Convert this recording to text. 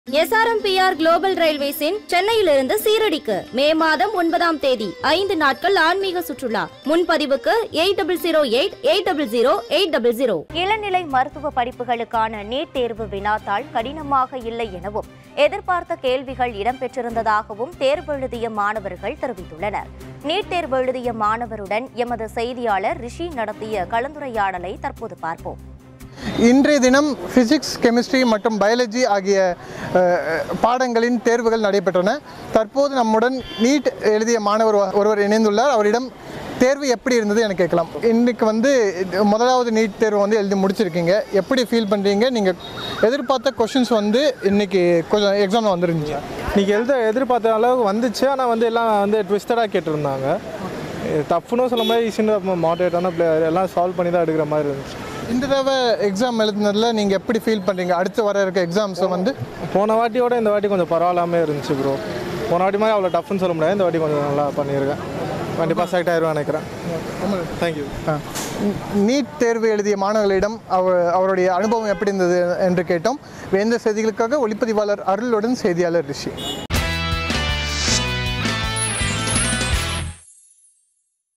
SRMPR global ரயில்வேஸின் சென்னையிலிருந்து சீரடிக்கு மே மாதம் ஒன்பதாம் தேதி ஐந்து நாட்கள் ஆன்மீக சுற்றுலா முன்பதிவுக்கு eight double zero eight eight double zero eight double zero இளநிலை மருத்துவ படிப்புகளுக்கான நீட் தேர்வு வினாத்தாள் கடினமாக இல்லை எனவும் எதிர்பார்த்த கேள்விகள் இடம்பெற்றிருந்ததாகவும் தேர்வெழுதிய மாணவர்கள் தெரிவித்துள்ளனர் நீட் தேர்வு எழுதிய மாணவருடன் எமது செய்தியாளர் ரிஷி நடத்திய கலந்துரையாடலை தற்போது பார்ப்போம் இன்றைய தினம் ஃபிசிக்ஸ் கெமிஸ்ட்ரி மற்றும் பயாலஜி ஆகிய அஹ், பாடங்களின் தேர்வுகள் நடைபெற்றன தற்போது நம்முடன் நீட் எழுதிய மாணவர் ஒ- ஒருவர் இணைந்துள்ளார் அவரிடம் தேர்வு எப்படி இருந்தது என கேட்கலாம் இன்னைக்கு வந்து இது முதலாவது நீட் தேர்வு வந்து எழுதி முடிச்சிருக்கீங்க எப்படி ஃபீல் பண்ணுறீங்க நீங்கள் எதிர்பார்த்த கொஷின்ஸ் வந்து இன்னைக்கு கொஞ்சம் எக்ஸாமில் வந்துருந்துச்சு இன்னைக்கு எழுத எதிர்பார்த்த அளவுக்கு வந்துச்சு ஆனால் வந்து எல்லாம் வந்து ட்விஸ்டடாக கேட்டிருந்தாங்க டஃப்னு சொல்ல மாதிரி ஈஸின்னு மாடரேட்டான பிளேயர் எல்லாம் சால்வ் பண்ணி தான் எடுக்கிற மாதிரி இருந்துச்சு இந்த தடவை எக்ஸாம் எழுதுனதில் நீங்கள் எப்படி ஃபீல் பண்ணுறீங்க அடுத்து வர இருக்க எக்ஸாம்ஸை வந்து போன வாட்டியோட இந்த வாட்டி கொஞ்சம் பரவாயில்லாமே இருந்துச்சு ப்ரோ போன வாட்டி மாதிரி அவ்வளோ டஃப்னு சொல்ல முடியாது இந்த வாட்டி கொஞ்சம் நல்லா பண்ணியிருக்கேன் கண்டிப்பாக செலக்ட் ஆயிடுவேன் நினைக்கிறேன் தேங்க்யூ நீட் தேர்வு எழுதிய மாணவர்களிடம் அவர் அவருடைய அனுபவம் எப்படி இருந்தது என்று கேட்டோம் வேந்த செய்திகளுக்காக ஒளிப்பதிவாளர் அருளுடன் செய்தியாளர் ரிஷி